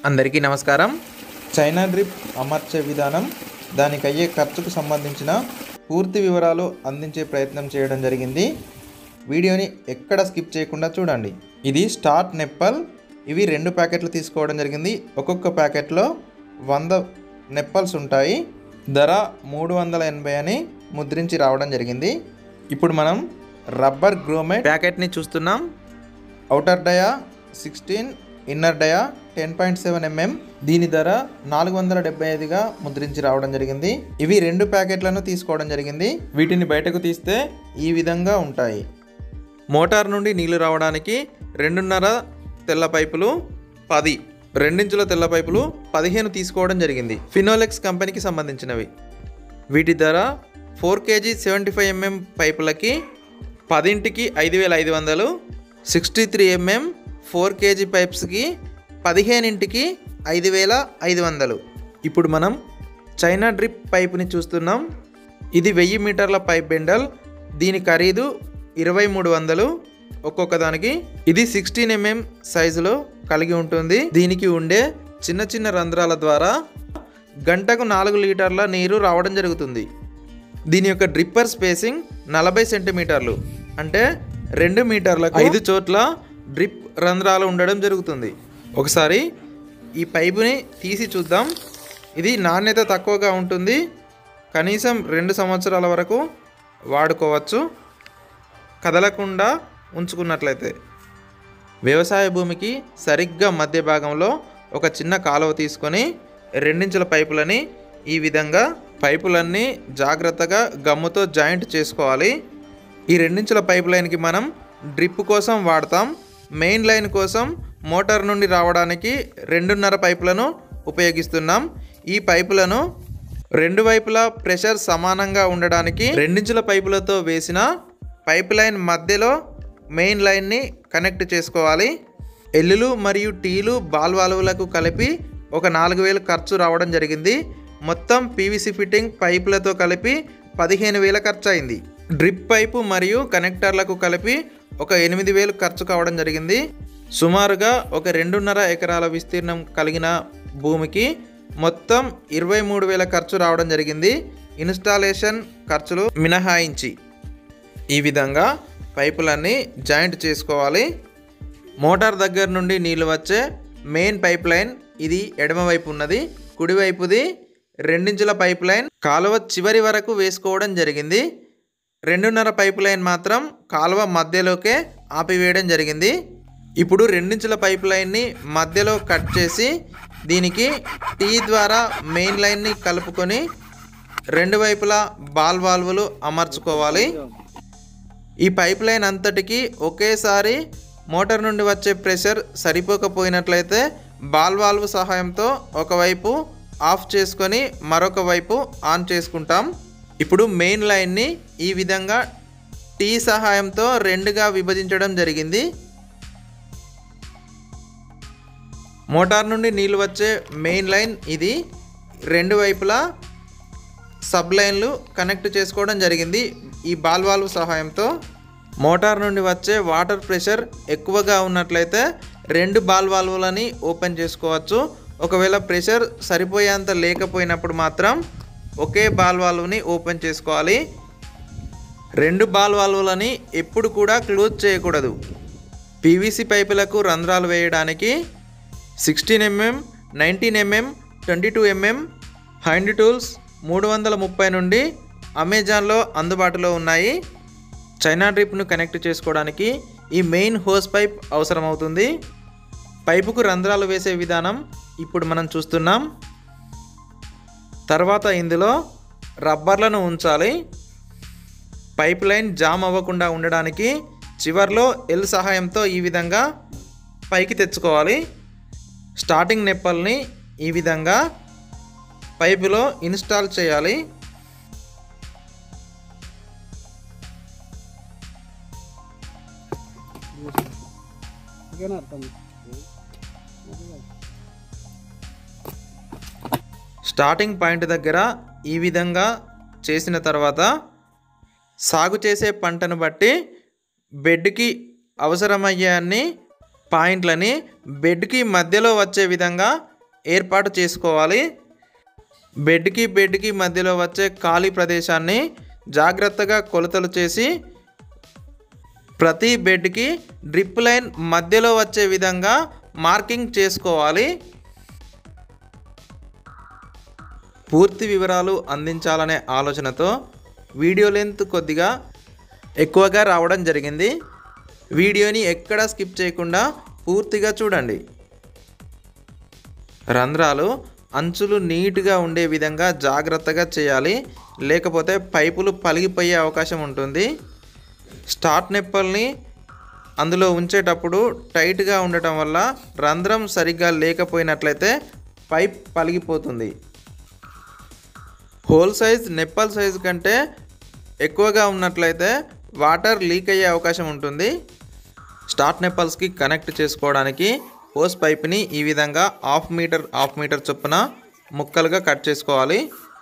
అందరికీ నమస్కారం China drip అమర్చే విధానం దానికి అయ్యే ఖర్చుకు సంబంధించిన పూర్తి వివరాలు అందించే ప్రయత్నం చేయడం జరిగింది వీడియోని ఎక్కడ స్కిప్ చేయకుండా చూడండి ఇది స్టార్ట్ నెప్పల్ ఇవి రెండు ప్యాకెట్లు తీసుకోవడం జరిగింది ఒక్కొక్క ప్యాకెట్లో వంద నెప్పల్స్ ఉంటాయి ధర మూడు వందల ఎనభై అని ముద్రించి రావడం జరిగింది ఇప్పుడు మనం రబ్బర్ గ్రోమెట్ ప్యాకెట్ని చూస్తున్నాం outer dia sixteen inner dia ten point seven M M దీని ధర నాలుగు వందల డెబ్బై ఐదుగా ముద్రించి రావడం జరిగింది ఇవి రెండు ప్యాకెట్లను తీసుకోవడం జరిగింది వీటిని బయటకు తీస్తే ఈ విధంగా ఉంటాయి మోటార్ నుండి నీళ్లు రావడానికి రెండున్నర తెల్ల పైపులు పది రెండించుల తెల్ల పైపులు పదిహేను తీసుకోవడం జరిగింది ఫినోలెక్స్ కంపెనీకి సంబంధించినవి వీటి ధర four K G seventy five M M పైపులకి పదింటికి ఐదు వేల ఐదు వందలు sixty three M M four K G పైప్స్కి పదిహేనింటికి ఐదు వేల ఐదు వందలు ఇప్పుడు మనం చైనా డ్రిప్ పైపుని చూస్తున్నాం ఇది వెయ్యి మీటర్ల పైప్ బెండల్ దీని ఖరీదు ఇరవై మూడు వందలు ఒక్కొక్క దానికి ఇది సిక్స్టీన్ ఎంఎం సైజులో కలిగి ఉంటుంది దీనికి ఉండే చిన్న చిన్న రంధ్రాల ద్వారా గంటకు నాలుగు లీటర్ల నీరు రావడం జరుగుతుంది దీని యొక్క డ్రిప్పర్ స్పేసింగ్ నలభై సెంటీమీటర్లు అంటే రెండు మీటర్లకు ఐదు చోట్ల డ్రిప్ రంధ్రాలు ఉండడం జరుగుతుంది ఒకసారి ఈ పైపుని తీసి చూద్దాం ఇది నాణ్యత తక్కువగా ఉంటుంది కనీసం రెండు సంవత్సరాల వరకు వాడుకోవచ్చు కదలకుండా ఉంచుకున్నట్లయితే వ్యవసాయ భూమికి సరిగ్గా మధ్య భాగంలో ఒక చిన్న కాలువ తీసుకొని రెండించుల పైపులని ఈ విధంగా పైపులన్నీ జాగ్రత్తగా గమ్ముతో జాయింట్ చేసుకోవాలి ఈ రెండించుల పైప్ లైన్కి మనం డ్రిప్ కోసం వాడతాం మెయిన్ లైన్ కోసం మోటార్ నుండి రావడానికి రెండున్నర పైపులను ఉపయోగిస్తున్నాం ఈ పైపులను రెండు వైపులా ప్రెషర్ సమానంగా ఉండడానికి రెండించుల పైపులతో వేసిన పైప్ లైన్ మధ్యలో మెయిన్ లైన్ని కనెక్ట్ చేసుకోవాలి ఎల్లులు మరియు టీలు బాల్ వాల్వులకు కలిపి ఒక నాలుగు వేలు ఖర్చు రావడం జరిగింది మొత్తం పీవీసీ ఫిట్టింగ్ పైపులతో కలిపి పదిహేను వేల ఖర్చు అయింది డ్రిప్ పైపు మరియు కనెక్టర్లకు కలిపి ఒక ఎనిమిది వేలు ఖర్చు కావడం జరిగింది సుమారుగా ఒక రెండున్నర ఎకరాల విస్తీర్ణం కలిగిన భూమికి మొత్తం ఇరవై మూడు వేల ఖర్చు రావడం జరిగింది ఇన్స్టాలేషన్ ఖర్చులు మినహాయించి ఈ విధంగా పైపులన్నీ జాయింట్ చేసుకోవాలి మోటార్ దగ్గర నుండి నీళ్ళు వచ్చే మెయిన్ పైప్ లైన్ ఇది ఎడమవైపు ఉన్నది కుడివైపుది రెండించుల పైప్ లైన్ కాలువ చివరి వరకు వేసుకోవడం జరిగింది రెండున్నర పైప్ లైన్ మాత్రం కాలువ మధ్యలోకే ఆపివేయడం జరిగింది ఇప్పుడు రెండించుల పైప్ లైన్ని మధ్యలో కట్ చేసి దీనికి టీ ద్వారా మెయిన్ లైన్ని కలుపుకొని రెండు వైపులా బాల్ వాల్వులు అమర్చుకోవాలి ఈ పైప్ లైన్ అంతటికి ఒకేసారి మోటార్ నుండి వచ్చే ప్రెషర్ సరిపోకపోయినట్లయితే బాల్ వాల్వ్ సహాయంతో ఒకవైపు ఆఫ్ చేసుకొని మరొక వైపు ఆన్ చేసుకుంటాం ఇప్పుడు మెయిన్ లైన్ని ఈ విధంగా టీ సహాయంతో రెండుగా విభజించడం జరిగింది మోటార్ నుండి నీళ్ళు వచ్చే మెయిన్ లైన్ ఇది రెండు వైపులా సబ్ లైన్లు కనెక్ట్ చేసుకోవడం జరిగింది ఈ బాల్ వాల్వ్ సహాయంతో మోటార్ నుండి వచ్చే వాటర్ ప్రెషర్ ఎక్కువగా ఉన్నట్లయితే రెండు బాల్ వాల్వులని ఓపెన్ చేసుకోవచ్చు ఒకవేళ ప్రెషర్ సరిపోయేంత లేకపోయినప్పుడు మాత్రం ఒకే బాల్ వాల్వ్ని ఓపెన్ చేసుకోవాలి రెండు బాల్ వాల్వులని ఎప్పుడు కూడా క్లోజ్ చేయకూడదు పీవీసీ పైపులకు రంధ్రాలు వేయడానికి sixteen M M nineteen M M twenty two M M hand tools మూడు వందల ముప్పై నుండి అమెజాన్లో అందుబాటులో ఉన్నాయి చైనా డ్రిప్ను కనెక్ట్ చేసుకోవడానికి ఈ మెయిన్ హోస్ పైప్ అవసరమవుతుంది పైపుకు రంధ్రాలు వేసే విధానం ఇప్పుడు మనం చూస్తున్నాం తర్వాత ఇందులో రబ్బర్లను ఉంచాలి పైప్ లైన్ జామ్ అవ్వకుండా ఉండడానికి చివర్లో ఎల్ సహాయంతో ఈ విధంగా పైకి తెచ్చుకోవాలి స్టార్టింగ్ నెప్పల్ని ఈ విధంగా పైపులో ఇన్స్టాల్ చేయాలి స్టార్టింగ్ పాయింట్ దగ్గర ఈ విధంగా చేసిన తర్వాత సాగు చేసే పంటను బట్టి బెడ్కి అవసరమయ్యే అన్ని పాయింట్లని బెడ్కి మధ్యలో వచ్చే విధంగా ఏర్పాటు చేసుకోవాలి బెడ్కి బెడ్కి మధ్యలో వచ్చే ఖాళీ ప్రదేశాన్ని జాగ్రత్తగా కొలతలు చేసి ప్రతి బెడ్కి డ్రిప్ లైన్ మధ్యలో వచ్చే విధంగా మార్కింగ్ చేసుకోవాలి పూర్తి వివరాలు అందించాలనే ఆలోచనతో వీడియో లెంత్ కొద్దిగా ఎక్కువగా రావడం జరిగింది వీడియోని ఎక్కడా స్కిప్ చేయకుండా పూర్తిగా చూడండి రంధ్రాలు అంచులు నీట్గా ఉండే విధంగా జాగ్రత్తగా చేయాలి లేకపోతే పైపులు పలిగిపోయే అవకాశం ఉంటుంది స్టార్ట్ నెప్పల్ని అందులో ఉంచేటప్పుడు టైట్గా ఉండటం వల్ల రంధ్రం సరిగ్గా లేకపోయినట్లయితే పైప్ పలిగిపోతుంది హోల్ సైజ్ నెప్పల్ సైజ్ కంటే ఎక్కువగా ఉన్నట్లయితే వాటర్ లీక్ అయ్యే అవకాశం ఉంటుంది స్టార్ట్ నెప్పల్స్కి కనెక్ట్ చేసుకోవడానికి హోస్ పైప్ని ఈ విధంగా హాఫ్ మీటర్ హాఫ్ మీటర్ చొప్పున ముక్కలుగా కట్ చేసుకోవాలి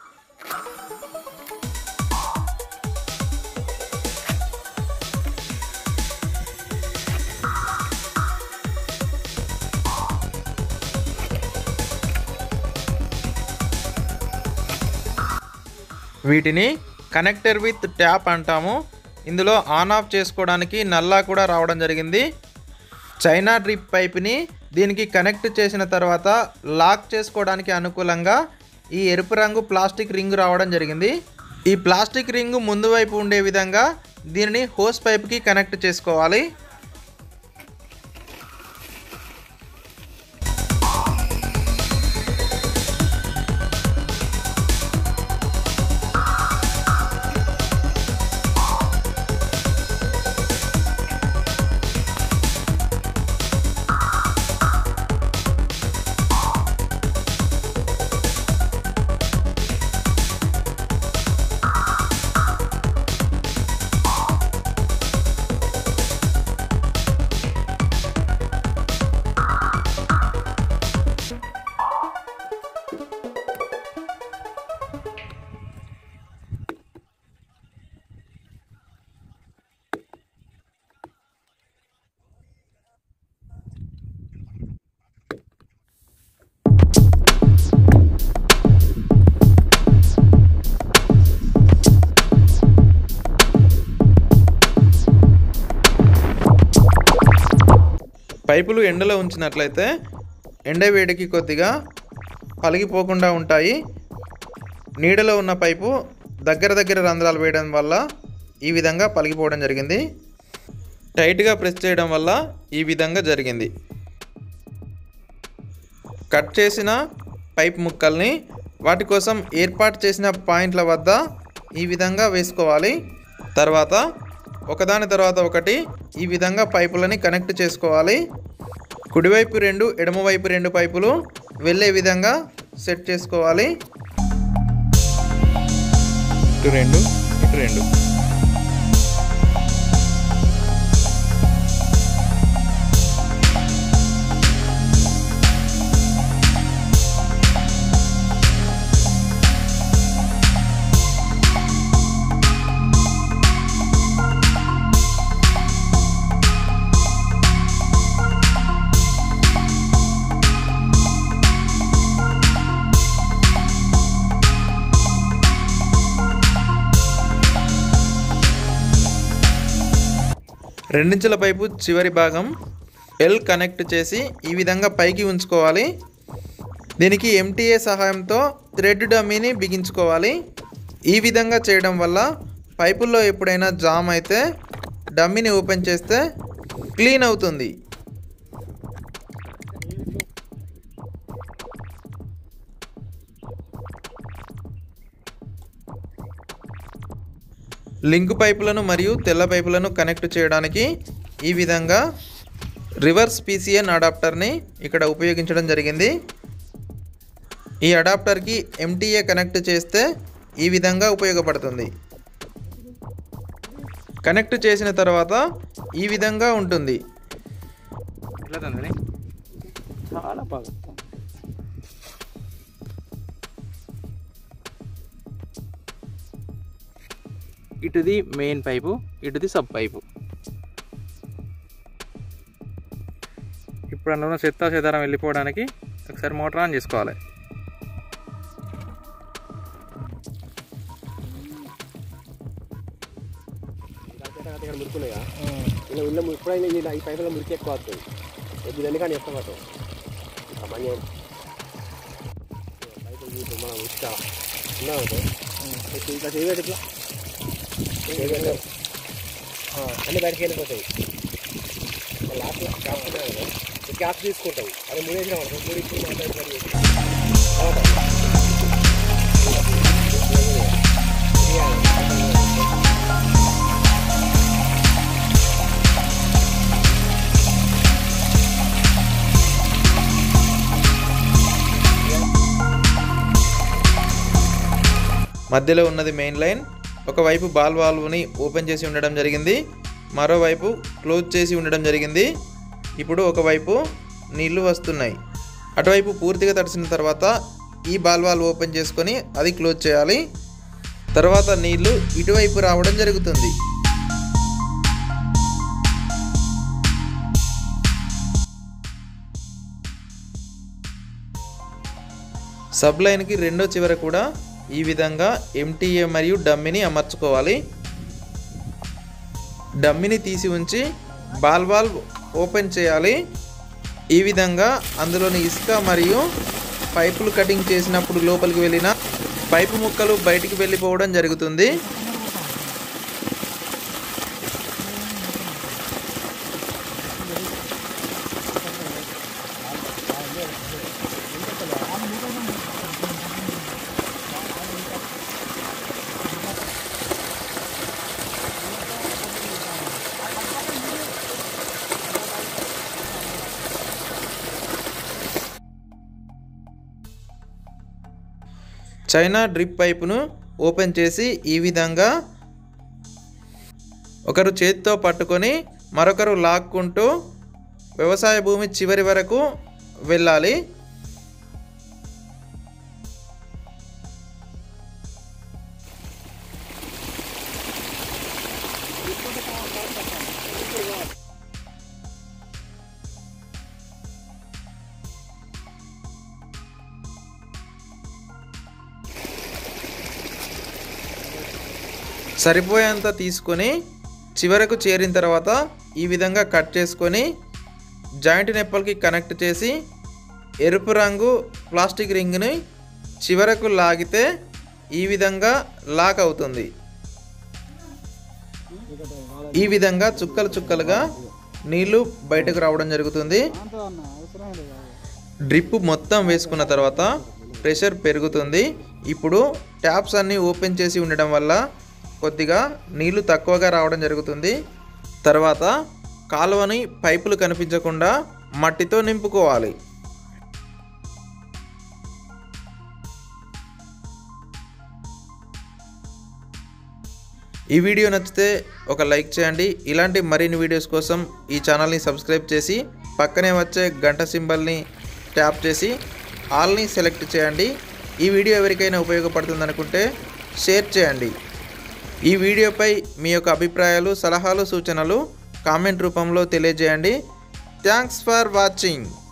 వీటిని కనెక్టర్ విత్ ట్యాప్ అంటాము ఇందులో ఆన్ ఆఫ్ చేసుకోవడానికి నల్లా కూడా రావడం జరిగింది చైనా డ్రిప్ పైప్ని దీనికి కనెక్ట్ చేసిన తర్వాత లాక్ చేసుకోవడానికి అనుకూలంగా ఈ ఎరుపు రంగు ప్లాస్టిక్ రింగ్ రావడం జరిగింది ఈ ప్లాస్టిక్ రింగు ముందు వైపు ఉండే విధంగా దీనిని హోస్ పైప్కి కనెక్ట్ చేసుకోవాలి పైపులు ఎండలో ఉంచినట్లయితే ఎండ వేడికి కొద్దిగా పలిగిపోకుండా ఉంటాయి నీడలో ఉన్న పైపు దగ్గర దగ్గర రంధ్రాలు వేయడం వల్ల ఈ విధంగా పలిగిపోవడం జరిగింది టైట్గా ప్రెస్ చేయడం వల్ల ఈ విధంగా జరిగింది కట్ చేసిన పైప్ ముక్కల్ని వాటి కోసం ఏర్పాటు చేసిన పాయింట్ల వద్ద ఈ విధంగా వేసుకోవాలి తర్వాత ఒకదాని తర్వాత ఒకటి ఈ విధంగా పైపులని కనెక్ట్ చేసుకోవాలి కుడివైపు రెండు ఎడమవైపు రెండు పైపులు వెళ్ళే విధంగా సెట్ చేసుకోవాలి ఇటు రెండు ఇటు రెండు రెండించుల పైపు చివరి భాగం ఎల్ కనెక్ట్ చేసి ఈ విధంగా పైకి ఉంచుకోవాలి దీనికి ఎంటీఏ సహాయంతో థ్రెడ్ డమ్మీని బిగించుకోవాలి ఈ విధంగా చేయడం వల్ల పైపుల్లో ఎప్పుడైనా జామ్ అయితే డమ్మీని ఓపెన్ చేస్తే క్లీన్ అవుతుంది లింక్ పైపులను మరియు తెల్ల పైపులను కనెక్ట్ చేయడానికి ఈ విధంగా రివర్స్ పీసీఎన్ అడాప్టర్ని ఇక్కడ ఉపయోగించడం జరిగింది ఈ అడాప్టర్కి ఎంటీఏ కనెక్ట్ చేస్తే ఈ విధంగా ఉపయోగపడుతుంది కనెక్ట్ చేసిన తర్వాత ఈ విధంగా ఉంటుంది ఎట్లా తండ్రి చాలా బాగా ఇటుది మెయిన్ పైపు ఇటుది సబ్ పైపు ఇప్పుడు అందులో చెత్త చెదారం వెళ్ళిపోవడానికి ఒకసారి మోటార్ ఆన్ చేసుకోవాలి ఇక్కడ మురుకున్నాయా ఇలా ఉన్న ఎప్పుడైనా ఇలా ఈ పైపులో మురికి ఎక్కువ వస్తుంది ఇది కానీ ఎక్కువ పడతాం ఆ పని చేయండి. పైపులు ఇప్పుడు మనం ఇసుక ఉన్నామంటే ఇట్లా చేయబెట్టి ఇట్లా చేయబెట్టాం. ఆ, అన్ని బయటకు వెళ్ళిపోతాయి లాస్ట్ క్యాప్ ఉన్నాయి కదా, ఈ క్యాప్ తీసుకుంటాయి అది మూడేసిన పడతాయి మూడు ఇచ్చి మాట్లాడి మధ్యలో ఉన్నది మెయిన్ లైన్ ఒకవైపు బాల్ వాల్వ్ని ఓపెన్ చేసి ఉండడం జరిగింది మరోవైపు క్లోజ్ చేసి ఉండడం జరిగింది ఇప్పుడు ఒకవైపు నీళ్లు వస్తున్నాయి అటువైపు పూర్తిగా తడిసిన తర్వాత ఈ బాల్ వాల్వ్ ఓపెన్ చేసుకొని అది క్లోజ్ చేయాలి తర్వాత నీళ్లు ఇటువైపు రావడం జరుగుతుంది సబ్ లైన్కి రెండో చివర కూడా ఈ విధంగా ఎంటీఏ మరియు డమ్మిని అమర్చుకోవాలి డమ్మిని తీసి ఉంచి బాల్ వాల్వ్ ఓపెన్ చేయాలి ఈ విధంగా అందులోని ఇసుక మరియు పైపులు కటింగ్ చేసినప్పుడు లోపలికి వెళ్ళిన పైపు ముక్కలు బయటికి వెళ్ళిపోవడం జరుగుతుంది చైనా డ్రిప్ పైపును ఓపెన్ చేసి ఈ విధంగా ఒకరు చేతితో పట్టుకొని మరొకరు లాక్కుంటూ వ్యవసాయ భూమి చివరి వరకు వెళ్ళాలి సరిపోయేంత తీసుకొని చివరకు చేరిన తర్వాత ఈ విధంగా కట్ చేసుకొని జాయింట్ నెప్పలకి కనెక్ట్ చేసి ఎరుపు రంగు ప్లాస్టిక్ రింగ్ని చివరకు లాగితే ఈ విధంగా లాక్ అవుతుంది ఈ విధంగా చుక్కలు చుక్కలుగా నీళ్లు బయటకు రావడం జరుగుతుంది డ్రిప్ మొత్తం వేసుకున్న తర్వాత ప్రెషర్ పెరుగుతుంది ఇప్పుడు ట్యాప్స్ అన్నీ ఓపెన్ చేసి ఉండడం వల్ల కొద్దిగా నీళ్లు తక్కువగా రావడం జరుగుతుంది తర్వాత కాలువని పైపులు కనిపించకుండా మట్టితో నింపుకోవాలి ఈ వీడియో నచ్చితే ఒక లైక్ చేయండి ఇలాంటి మరిన్ని వీడియోస్ కోసం ఈ ఛానల్ని సబ్స్క్రైబ్ చేసి పక్కనే వచ్చే గంట సింబల్ని ట్యాప్ చేసి ఆల్ని సెలెక్ట్ చేయండి ఈ వీడియో ఎవరికైనా ఉపయోగపడుతుంది అనుకుంటే షేర్ చేయండి ఈ వీడియోపై మీ యొక్క అభిప్రాయాలు సలహాలు సూచనలు కామెంట్ రూపంలో తెలియజేయండి థ్యాంక్స్ ఫర్ వాచింగ్